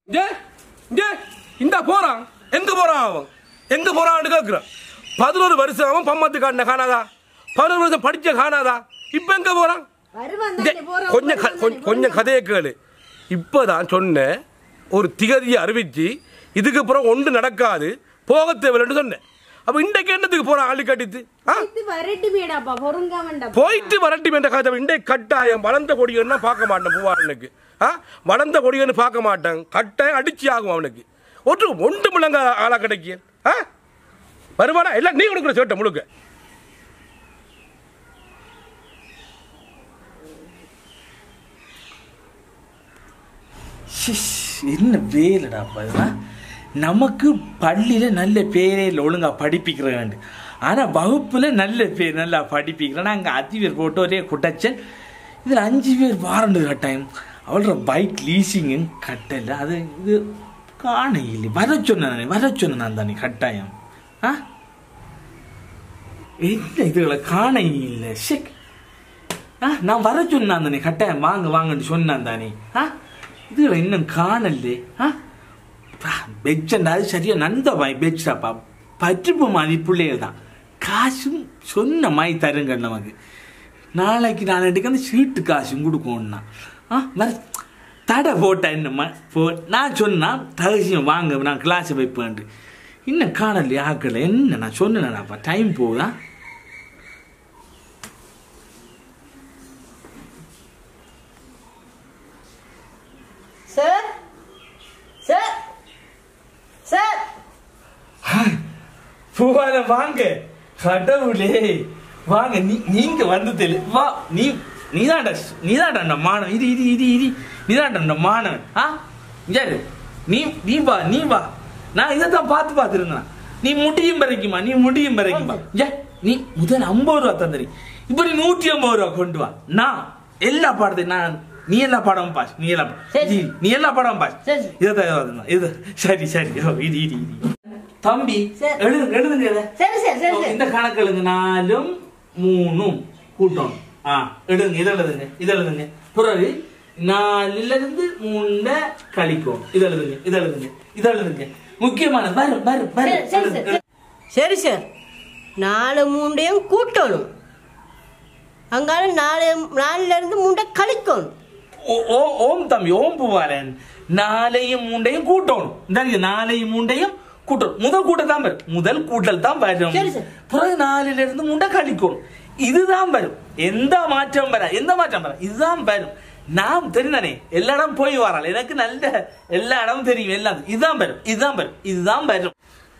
இங்கே இங்கே இந்த போறான் எங்க போறான் அவன் எங்க போறான்னு கேட்கிறான் பதினோரு வருஷம் அவன் பம்மத்து காட்டின காணாதா பதினோரு வருஷம் படிச்ச காணாதா இப்ப எங்க போறான் வருவான் இங்கே, தானே, போறான், கொஞ்சம் க- வருவான் கொஞ்சம் தானே, கொஞ்சம் கதையை கேளு இப்பதான் சொன்னேன் ஒரு திகதியை அறிவிச்சு இதுக்கு அப்புறம் ஒன்று நடக்காது போக தேவையில்லைன்னு சொன்னேன் அப்ப இன்றைக்கு என்னத்துக்கு போறான் ஆளு கட்டித்து ஆ இது வரட்டுமேடாப்பா பொறுங்க வேண்டாம் போயிட்டு வரட்டும் என்ற கதை இண்டே கட்டாயம் வளர்ந்த கொடியன்னா பார்க்க மாட்டேன் பூவாரனுக்கு ஆ வளர்ந்த கொடியன்னு பார்க்க மாட்டேன் கட்டாயம் அடிச்சு ஆகும் அவனுக்கு ஒன்று ஒன்று முழங்க ஆளா கிடைக்கு ஆ வருவானா எல்லாம் நீ கொடுக்குற சேட்டை முழுக்க ஷிஷ், என்ன வேலைடா இதெல்லாம் நமக்கு பள்ளியில் நல்ல பேரே இல்லை ஒழுங்கா படிப்பிக்கிறாண்டு ஆனால் வகுப்பில் நல்ல பேர் நல்லா படிப்பிக்கிறேன் அங்கே அஞ்சு பேர் போட்டு ஒரே குட்டச்சல் இதில் அஞ்சு பேர் வாரண்டு கட்டாயம் அவளோட பைக் லீசிங்கும் கட்டல அது இது காண இல்லை வர சொன்னேன் வர சொன்னேன் நான் தானே கட்டாயம் ஆ என்ன இதுகளை காண இல்லை ஷெக் ஆ நான் வர சொன்னான் தானே கட்டாயம் வாங்க வாங்கன்னு சொன்னான் தானே ஆ இதுல இன்னும் காணலே ஆ பெச்சண்டா அது சரியா நந்த மாதிரி பெச்சாப்பா பற்றிப்பு மாதிரி பிள்ளைகள் தான் காசும் சொன்ன மாதிரி தருங்க நமக்கு நாளைக்கு நாளைக்கு அந்த சீட்டு காசும் கொடுக்கணும்னா ஆ வர தடை போட்டா என்னம்மா போ நான் சொன்னா ரகசியம் வாங்க நான் கிளாஸ் வைப்பேன்ட்டு இன்னும் காணலையே ஆக்கல என்ன நான் சொன்னேனாப்பா டைம் போகுதா சார் சார் சார் பூவால வாங்க கடவுளே வாங்க நீ நீங்க வந்து தெளி வா நீ நீதான்டா நீதான்டா அந்த மாணவன் இது இது இது இது நீதான்டா அந்த மாணவன் ஆ யாரு நீ நீ வா நீ வா நான் இதை தான் பார்த்து பார்த்துருந்தேன் நீ முடியும் வரைக்குமா நீ முடியும் வரைக்குமா ஏ நீ முதல் ஐம்பது ரூபா தந்தரி இப்போ நீ நூற்றி ஐம்பது ரூபா கொண்டு வா நான் எல்லா பாடத்தையும் நான் நீ எல்லா பாடமும் பாஸ் நீ எல்லா சரி. நீ நீ எல்லா பாடமும் பாஸ் சரி, சரி. இதை தான் இது சரி சரி ஓ, இது இது இது தம்பி சரி. எழுதுங்க எழுதுங்க இதை. சரி சரி சரி சரி இந்த கணக்கு எழுதுங்க நாலும் மூணும் கூட்டணும் ஆ எழுதுங்க இதை எழுதுங்க இதை எழுதுங்க பிறகு நாலுல இருந்து மூணுல கழிக்கும் இதை எழுதுங்க இதை எழுதுங்க இதை எழுதுங்க முக்கியமான வரும் வரும் சரி சரி வரும் சரி சரி சார் நாலு மூண்டையும் கூட்டணும் அங்கால நாலு நாலுல இருந்து மூண்டை கழிக்கணும் ஓ- ஓ- ஓம் தம்பி ஓம் பூவாலன் நாளையும் மூண்டையும் கூட்டணும் இந்தாங்க நாளையும் மூண்டையும் கூட்டணும் முதல் கூட்டம் தான் வரும் முதல் கூட்டல் தான் வரும் சரி, சரி. பிறகு நாலுல இருந்து மூண்டை கழிக்கணும் இதுதான் வரும் எந்த மாற்றம் வர எந்த மாற்றம் வர இதுதான் வரும் நாம் தெரிந்தானே எல்லா இடம் போய் வரால் எனக்கு நல்ல எல்லா இடமும் தெரியும் எல்லாம் இதுதான் வரும் இதுதான் வரும் இதுதான் வரும்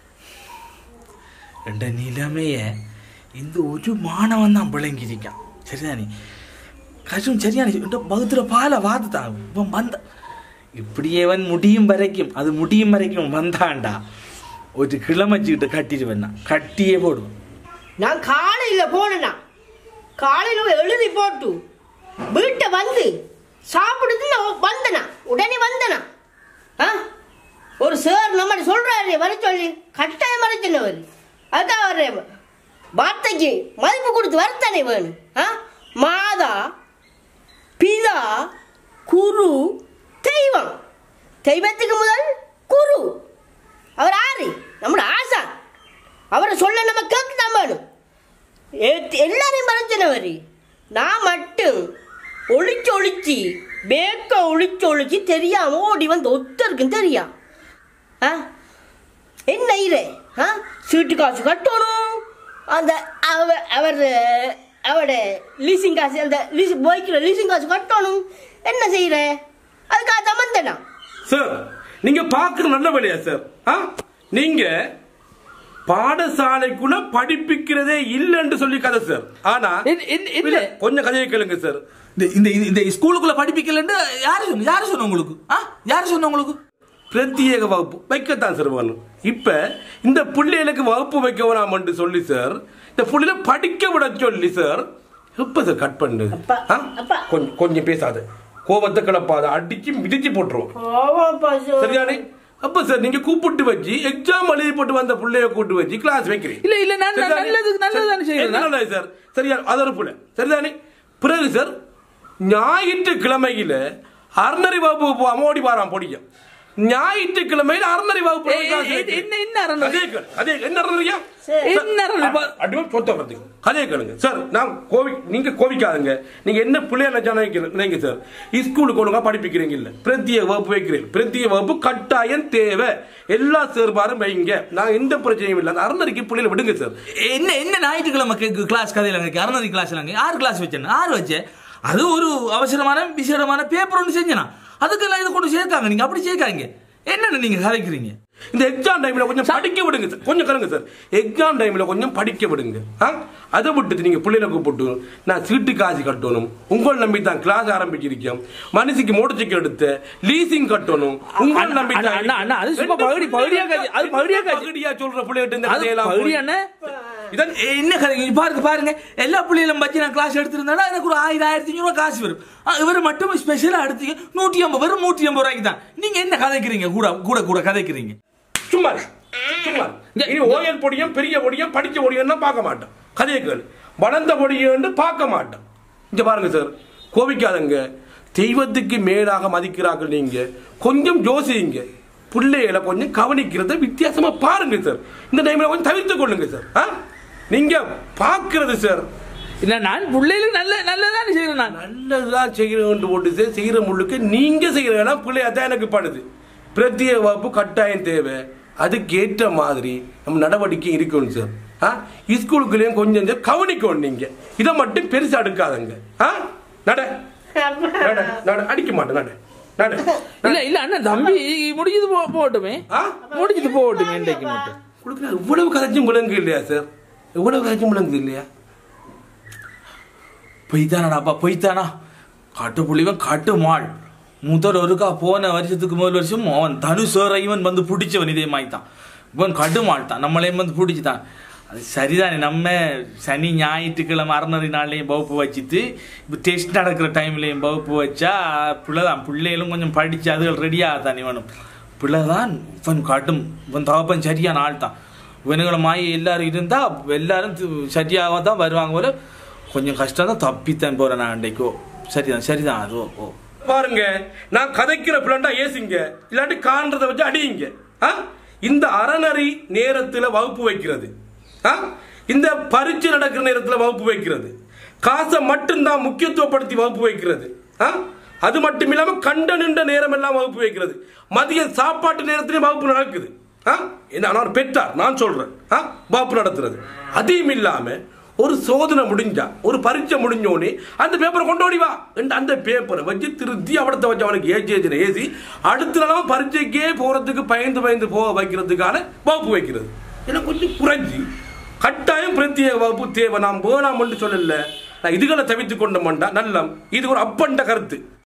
என்ற நிலைமைய இந்த ஒரு மாணவன் தான் விளங்கியிருக்கான் சரிதானே கஷ்டம் சரியான இந்த பகுத்துல பால வாதுதான் இவன் வந்த இப்படியே அவன் முடியும் வரைக்கும் அது முடியும் வரைக்கும் வந்தான்டா ஒரு கிளமச்சிக்கிட்டு கட்டிடுவேன் நான். கட்டியே போடுவேன் நான் காலையில போனேனா காலையில எழுதி போட்டு வீட்டை வந்து சாப்பிடுது நான் வந்தனா உடனே வந்தனா ஆ ஒரு சார் நம்ம சொல்றாரு வர சொல்லி கட்டாயம் வர சொன்னவர் அதுதான் வர்றேன் வார்த்தைக்கு மதிப்பு கொடுத்து வரத்தானே வேணும் ஆ மாதா பிதா குரு தெய்வம் தெய்வத்துக்கு முதல் குரு அவர் ஆறு நம்மளோட ஆசா அவரை சொல்ல நம்ம கேட்க தான் வேணும் ஏத்- எல்லாரையும் மறைச்சினவர் நான் மட்டும் ஒளிச்சு ஒளிச்சு பேக்க ஒளிச்சு ஒளிச்சு தெரியாம ஓடி வந்து ஒத்தருக்கும் தெரியா ஆ என்ன இரு ஆ சீட்டு காசு கட்டணும் அந்த அவ அவர் அவட லீசிங் காசு அந்த லீஸ் பைக்கில் லீசிங் காசு கட்டணும் என்ன செய்யற அதுக்காக தான் வந்தேனா சார் நீங்க பாக்குற நல்ல வேலையா சார் ஆ நீங்க பாடசாலைக்குள்ள படிப்பிக்கிறதே இல்லைன்னு சொல்லி கதை சார் ஆனா இல்ல, இல்ல, இல்ல. இல்ல, கொஞ்சம் கதையை கேளுங்க சார் இந்த இந்த இந்த ஸ்கூலுக்குள்ள படிப்பிக்கலன்னு யாரு சொன்ன யாரு சொன்ன உங்களுக்கு ஆ யாரு சொன்ன உங்களுக்கு பிரத்யேக வகுப்பு வைக்கத்தான் சார் வேணும் இப்ப இந்த பிள்ளைகளுக்கு வகுப்பு வைக்க வேணாம்னு சொல்லி சார் இந்த பிள்ளைல படிக்க விட சொல்லி சார் எப்ப சார் கட் பண்ணு அப்பா, ஆ? அப்பா. கொஞ்சம் கொஞ்சம் பேசாத கோபத்தை கிளப்பாத அடிச்சு மிதிச்சு போட்டுருவோம் சரியானே அப்ப சார் நீங்க கூப்பிட்டு வச்சு எக்ஸாம் எழுதி போட்டு வந்த பிள்ளைய கூப்பிட்டு வச்சு கிளாஸ் வைக்கிறீங்க இல்ல, இல்ல, நான் சரிதானே? நல்லதுக்கு நல்லதுதானே செய்யறேன். எது நல்லது சார் சரியா அது ஒரு பிள்ளை சரிதானே பிறகு சார் ஞாயிற்று கிழமையில அறநறி வகுப்பு போ- அமோடி வாராம் பொடியும் ஞாயிற்றுக்கிழமையில் அறநறி வகுப்பு ஏய், ஏய், ஏய், என்ன என்ன அறநறி? அதே கேளு, அதே என்ன அறநறியா என்ன அறநறி? பா- அடிமை சொத்த வரது கதையை கேளுங்க சார் நான் கோவி நீங்க கோவிக்காதுங்க நீங்க என்ன பிள்ளைய நினைக்க சார் ஸ்கூலுக்கு ஒழுங்கா படிப்பிக்கிறீங்க இல்ல பிரத்திய வகுப்பு வைக்கிறீங்க பிரத்திய வகுப்பு கட்டாயம் தேவை எல்லா சேர்பாரும் வைங்க நான் எந்த பிரச்சனையும் இல்லை அந்த அறநறிக்கு பிள்ளைகளை விடுங்க சார் என்ன என்ன ஞாயிற்றுக்கிழமை கிளாஸ் கதையில அறநதி கிளாஸ்ல ஆறு கிளாஸ் வச்சேன் ஆறு வச்சேன் அது ஒரு அவசரமான விசேடமான பேப்பர் ஒன்று செஞ்சேனா அதுக்கெல்லாம் இதை கொண்டு சேர்க்காங்க நீங்க அப்படி சேர்க்காங்க என்னன்னு நீங்க கதைக்கிறீங்க இந்த எக்ஸாம் டைம்ல கொஞ்சம் படிக்க விடுங்க சார் கொஞ்சம் கருங்க சார் எக்ஸாம் டைம்ல கொஞ்சம் படிக்க விடுங்க ஆ? அதை விட்டுட்டு நீங்க பிள்ளைகளை கூப்பிட்டு நான் சீட்டு காசு கட்டணும் உங்கள் நம்பி தான் கிளாஸ் ஆரம்பிச்சிருக்கோம் மனுஷிக்கு மோட்டர் சைக்கிள் எடுத்து லீசிங் கட்டணும் உங்கள் அண்ணா, நம்பி அண்ணா, அண்ணா, அண்ணா, அது சும்மா பகுடி, பகுடியா காட்சி, அது பகுடியா காட்சி. பகுடியா சொல்ற பிள்ளைகிட்ட இந்த அது கதையெல்லாம் பகுதி போய்- என்ன இதன் ஏய், என்ன கதை இங்க பாருங்க பாருங்க எல்லா பிள்ளைகளும் வச்சு நான் கிளாஸ் எடுத்திருந்தா எனக்கு ஒரு ஆயிரம் ஆயிரத்தி ஐநூறு காசு வரும் ஆ, இவர் மட்டும் ஸ்பெஷலா எடுத்தீங்க நூற்றி ஐம்பது வெறும் நூற்றி ஐம்பது ரூபாய்க்கு தான் நீங்க என்ன கதைக்கிறீங்க கூட கூட கூட கதைக்கிறீங்க சும்மா இரு. சும்மா இரு. இனி ஓயல் பொடியும் பெரிய பொடியும் படிச்ச பொடியும் பார்க்க மாட்டோம் கதையை கேளு வளர்ந்த பொடியும் பார்க்க மாட்டோம் இங்க பாருங்க சார் கோவிக்காதங்க தெய்வத்துக்கு மேலாக மதிக்கிறார்கள் நீங்க கொஞ்சம் யோசிங்க பிள்ளைகளை கொஞ்சம் கவனிக்கிறத வித்தியாசமா பாருங்க சார் இந்த டைம்ல கொஞ்சம் தவிர்த்துக் கொள்ளுங்க சார் ஆ? நீங்க பாக்குறது சார் இல்ல நான் பிள்ளைகளுக்கு நல்ல நல்லதான் செய்யறேன் நான் நல்லதுதான் செய்கிறேன் போட்டு சார் செய்கிற முள்ளுக்கு நீங்க செய்யறதுனா பிள்ளையா தான் எனக்கு படுது பிரத்யேக வகுப்பு கட்டாயம் தேவை அதுக்கு ஏற்ற மாதிரி நம்ம நடவடிக்கை இருக்கணும் சார் ஆ ஸ்கூலுக்குள்ளேயும் கொஞ்சம் கொஞ்சம் கவனிக்கணும் நீங்க இதை மட்டும் பெருசா எடுக்காதங்க ஆ நட நட நட அடிக்க மாட்டேன் நட நட இல்ல இல்ல அண்ணன் தம்பி முடிஞ்சது போ போகட்டுமே ஆ முடிஞ்சது போகட்டுமே இன்றைக்கு மட்டும் உங்களுக்கு நான் இவ்வளவு கதைச்சும் விளங்கு இல்லையா சார் இவ்வளவு கதைச்சும் விளங்கு இல்லையா பொய்தானடாப்பா பொய்தானா காட்டு புள்ளிவன் காட்டு மாள் முதல் ஒருக்கா போன வருஷத்துக்கு முதல் வருஷம் அவன் தனுசோர இவன் வந்து பிடிச்சவன் இதே மாதிரி தான் இவன் கடுமாள் தான் நம்மளையும் வந்து பிடிச்சிட்டான் அது சரிதானே நம்ம சனி ஞாயிற்றுக்கிழமை அறநறி நாள்லையும் வகுப்பு வச்சுட்டு இப்போ டெஸ்ட் நடக்கிற டைம்லையும் வகுப்பு வச்சா பிள்ளைதான் பிள்ளைகளும் கொஞ்சம் படித்து அதுகள் ரெடியாக தான் இவனும் பிள்ளைதான் இவன் காட்டும் இவன் தகப்பன் சரியான ஆள் தான் இவனுங்களை மாயி எல்லாரும் இருந்தா எல்லாரும் து- சரியாக தான் வருவாங்க போல கொஞ்சம் கஷ்டம் தான் தப்பித்தான் போறேன் நான் அன்றைக்கோ சரிதான் சரிதான் அது ஓ, ஓ பாருங்க நான் கதைக்கிற பிள்ளைண்டா ஏசிங்க இல்லாட்டி காண்றதை வச்சு அடியுங்க ஆ? இந்த அறநறி நேரத்துல வகுப்பு வைக்கிறது ஆ? இந்த பரீட்சை நடக்கிற நேரத்துல வகுப்பு வைக்கிறது காசை மட்டும்தான் முக்கியத்துவப்படுத்தி வகுப்பு வைக்கிறது ஆ? அது மட்டும் இல்லாம கண்ட நின்ற நேரம் எல்லாம் வகுப்பு வைக்கிறது மதிய சாப்பாட்டு நேரத்திலே வகுப்பு நடக்குது ஆ? என்ன நான் ஒரு பெற்றார் நான் சொல்றேன் ஆ? வகுப்பு நடத்துறது அதையும் இல்லாம ஒரு சோதனை முடிஞ்சா ஒரு பரீட்சை முடிஞ்சோடனே அந்த பேப்பரை கொண்டு ஓடி வா என்று அந்த பேப்பரை வச்சு திருத்தி அவடத்தை வச்சு அவனுக்கு ஏச்சி ஏச்சின ஏசி அடுத்த நாளும் பரீட்சைக்கே போறதுக்கு பயந்து பயந்து போக வைக்கிறதுக்கான வகுப்பு வைக்கிறது எனக்கு கொஞ்சம் குறைஞ்சி கட்டாயம் பிரத்யேக வகுப்பு தேவை நாம் வேணாம் என்று சொல்லல நான் இதுகளை தவித்துக் கொண்டோம்டா நல்லம் இது ஒரு அப்பண்ட கருத்து